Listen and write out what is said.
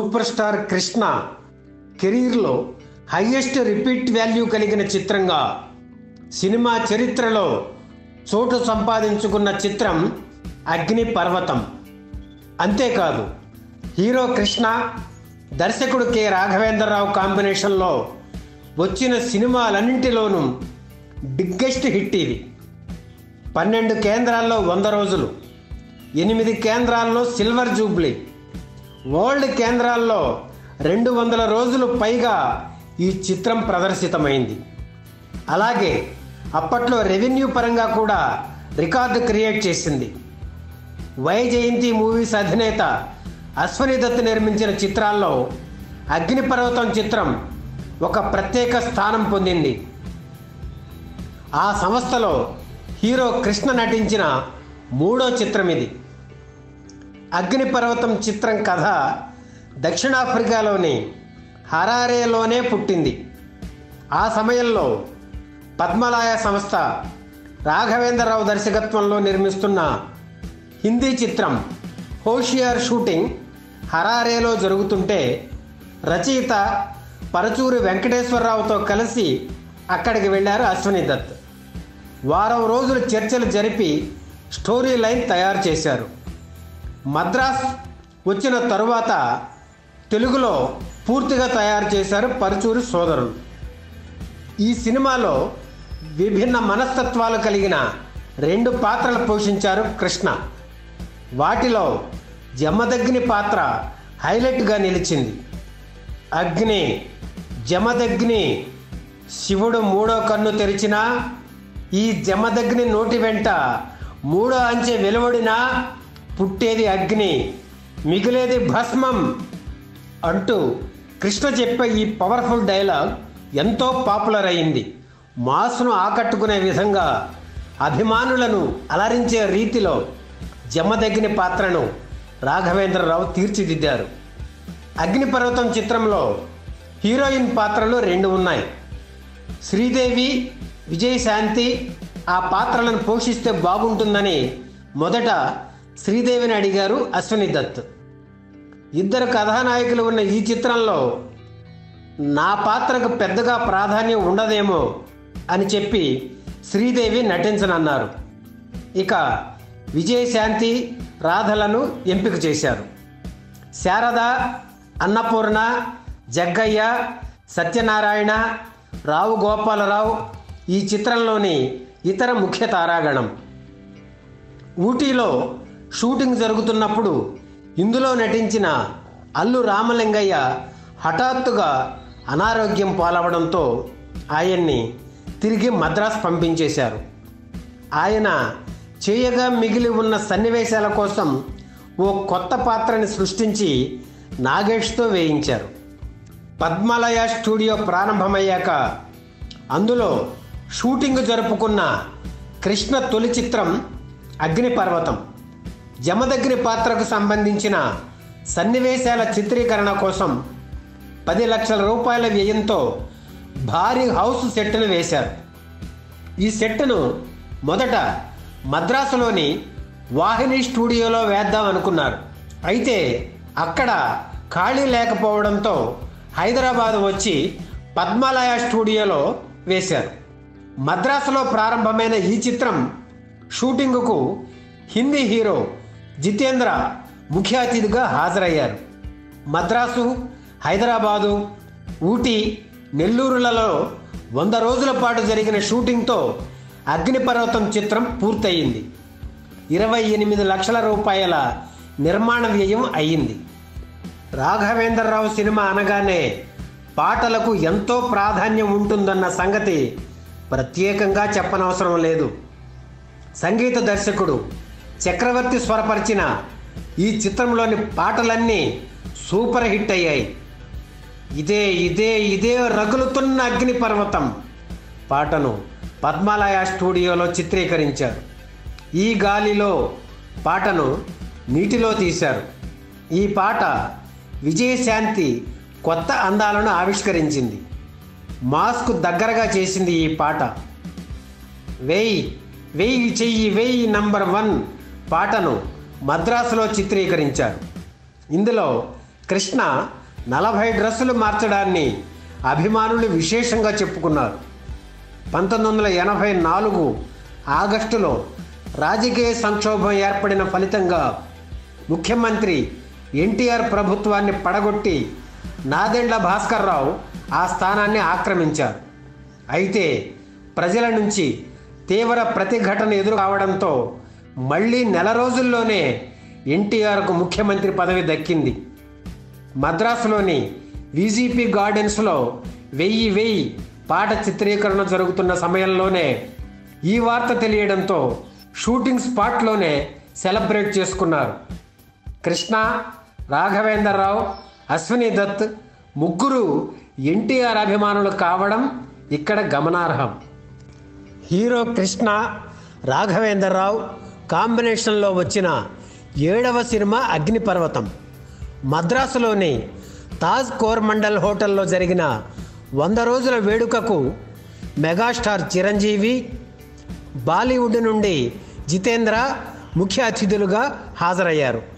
super star Krishna కెరీర్లో highest repeat value కలిగిన చిత్రంగా సినిమా చరిత్రలో చోటు సంపాదించుకున్న చిత్రం అగ్ని పర్వతం అంతేకాదు హీరో కృష్ణ దర్శకుడు కె రాఘవేంద్రరావు కాంబినేషన్లో వచ్చిన సినిమాలన్నింటిలోనూ బిగ్గెస్ట్ హిట్ ఇది పన్నెండు కేంద్రాల్లో వంద రోజులు ఎనిమిది కేంద్రాల్లో సిల్వర్ జూబ్లీ వరల్డ్ కేంద్రాల్లో రెండు వందల రోజులు పైగా ఈ చిత్రం ప్రదర్శితమైంది అలాగే అప్పట్లో రెవెన్యూ పరంగా కూడా రికార్డు క్రియేట్ చేసింది వై జయంతి మూవీస్ అధినేత అశ్వని దత్ నిర్మించిన చిత్రాల్లో అగ్నిపర్వతం చిత్రం ఒక ప్రత్యేక స్థానం పొందింది ఆ సంస్థలో హీరో కృష్ణ నటించిన మూడో చిత్రం ఇది అగ్నిపర్వతం చిత్రం కథ దక్షిణాఫ్రికాలోని హరారేలోనే పుట్టింది ఆ సమయంలో పద్మలాయ సంస్థ రాఘవేంద్రరావు దర్శకత్వంలో నిర్మిస్తున్న హిందీ చిత్రం హోషియార్ షూటింగ్ హరారేలో జరుగుతుంటే రచయిత పరచూరి వెంకటేశ్వరరావుతో కలిసి అక్కడికి వెళ్ళారు అశ్వని దత్ వారం రోజులు చర్చలు జరిపి స్టోరీ లైన్ తయారు చేశారు మద్రాస్ వచ్చిన తరువాత తెలుగులో పూర్తిగా తయారు చేశారు పరచూరి సోదరులు ఈ సినిమాలో విభిన్న మనస్తత్వాలు కలిగిన రెండు పాత్రలు పోషించారు కృష్ణ వాటిలో జమదగ్ని పాత్ర హైలైట్గా నిలిచింది అగ్ని జమదగ్ని శివుడు మూడో కన్ను తెరిచినా ఈ జమదగ్ని నోటి వెంట మూడో అంచె వెలువడినా పుట్టేది అగ్ని మిగిలేది భస్మం అంటూ కృష్ణ చెప్పే ఈ పవర్ఫుల్ డైలాగ్ ఎంతో పాపులర్ అయింది మాస్ను ఆకట్టుకునే విధంగా అభిమానులను అలరించే రీతిలో జమదగ్ని పాత్రను రాఘవేంద్రరావు తీర్చిదిద్దారు అగ్నిపర్వతం చిత్రంలో హీరోయిన్ పాత్రలు రెండు ఉన్నాయి శ్రీదేవి విజయశాంతి ఆ పాత్రలను పోషిస్తే బాగుంటుందని మొదట శ్రీదేవిని అడిగారు అశ్వని దత్ ఇద్దరు కథానాయకులు ఉన్న ఈ చిత్రంలో నా పాత్రకు పెద్దగా ప్రాధాన్యం ఉండదేమో అని చెప్పి శ్రీదేవి నటించనన్నారు ఇక విజయశాంతి రాధలను ఎంపిక చేశారు శారద అన్నపూర్ణ జగ్గయ్య సత్యనారాయణ రావు గోపాలరావు ఈ చిత్రంలోని ఇతర ముఖ్య తారాగణం ఊటీలో షూటింగ్ జరుగుతున్నప్పుడు ఇందులో నటించిన అల్లు రామలింగయ్య హఠాత్తుగా అనారోగ్యం పాలవడంతో ఆయన్ని తిరిగి మద్రాస్ పంపించేశారు ఆయన చేయగా మిగిలి ఉన్న సన్నివేశాల కోసం ఓ కొత్త పాత్రని సృష్టించి నాగేష్తో వేయించారు పద్మాలయ స్టూడియో ప్రారంభమయ్యాక అందులో షూటింగ్ జరుపుకున్న కృష్ణ తొలి చిత్రం అగ్నిపర్వతం జమదగ్ని పాత్రకు సంబంధించిన సన్నివేశాల చిత్రీకరణ కోసం పది లక్షల రూపాయల వ్యయంతో భారీ హౌస్ సెట్ను వేశారు ఈ సెట్ను మొదట మద్రాసులోని వాహిని స్టూడియోలో వేద్దాం అనుకున్నారు అయితే అక్కడ ఖాళీ లేకపోవడంతో హైదరాబాద్ వచ్చి పద్మాలయ స్టూడియోలో వేశారు మద్రాసులో ప్రారంభమైన ఈ చిత్రం షూటింగుకు హిందీ హీరో జితేంద్ర ముఖ్య అతిథిగా హాజరయ్యారు మద్రాసు హైదరాబాదు ఊటీ నెల్లూరులలో వంద రోజుల పాటు జరిగిన షూటింగ్తో అగ్నిపర్వతం చిత్రం పూర్తయింది ఇరవై ఎనిమిది లక్షల రూపాయల నిర్మాణ వ్యయం అయ్యింది రాఘవేంద్రరావు సినిమా అనగానే పాటలకు ఎంతో ప్రాధాన్యం ఉంటుందన్న సంగతి ప్రత్యేకంగా చెప్పనవసరం లేదు సంగీత దర్శకుడు చక్రవర్తి స్వరపరిచిన ఈ చిత్రంలోని పాటలన్నీ సూపర్ హిట్ అయ్యాయి ఇదే ఇదే ఇదే రగులుతున్న అగ్నిపర్వతం పాటను పద్మాలయ స్టూడియోలో చిత్రీకరించారు ఈ గాలిలో పాటను నీటిలో తీశారు ఈ పాట విజయశాంతి కొత్త అందాలను ఆవిష్కరించింది మాస్కు దగ్గరగా చేసింది ఈ పాట వేయి వెయ్యి చెయ్యి వెయ్యి నంబర్ వన్ పాటను మద్రాసులో చిత్రీకరించారు ఇందులో కృష్ణ నలభై డ్రెస్సులు మార్చడాన్ని అభిమానులు విశేషంగా చెప్పుకున్నారు పంతొమ్మిది వందల ఎనభై నాలుగు ఆగస్టులో రాజకీయ సంక్షోభం ఏర్పడిన ఫలితంగా ముఖ్యమంత్రి ఎన్టీఆర్ ప్రభుత్వాన్ని పడగొట్టి నాదెండ్ల భాస్కర్రావు ఆ స్థానాన్ని ఆక్రమించారు అయితే ప్రజల నుంచి తీవ్ర ప్రతిఘటన ఎదురు కావడంతో మళ్ళీ నెల రోజుల్లోనే ఎన్టీఆర్కు ముఖ్యమంత్రి పదవి దక్కింది మద్రాసులోని విజిపి గార్డెన్స్లో వెయ్యి వెయ్యి పాట చిత్రీకరణ జరుగుతున్న సమయంలోనే ఈ వార్త తెలియడంతో షూటింగ్ స్పాట్లోనే సెలబ్రేట్ చేసుకున్నారు కృష్ణ రాఘవేంద్రరావు అశ్విని దత్ ముగ్గురు ఎన్టీఆర్ అభిమానులు కావడం ఇక్కడ గమనార్హం హీరో కృష్ణ రాఘవేంద్రరావు కాంబినేషన్లో వచ్చిన ఏడవ సినిమా అగ్నిపర్వతం మద్రాసులోని తాజ్ కోర్మండల్ హోటల్లో జరిగిన వంద రోజుల వేడుకకు మెగాస్టార్ చిరంజీవి బాలీవుడ్ నుండి జితేంద్ర ముఖ్య అతిథులుగా హాజరయ్యారు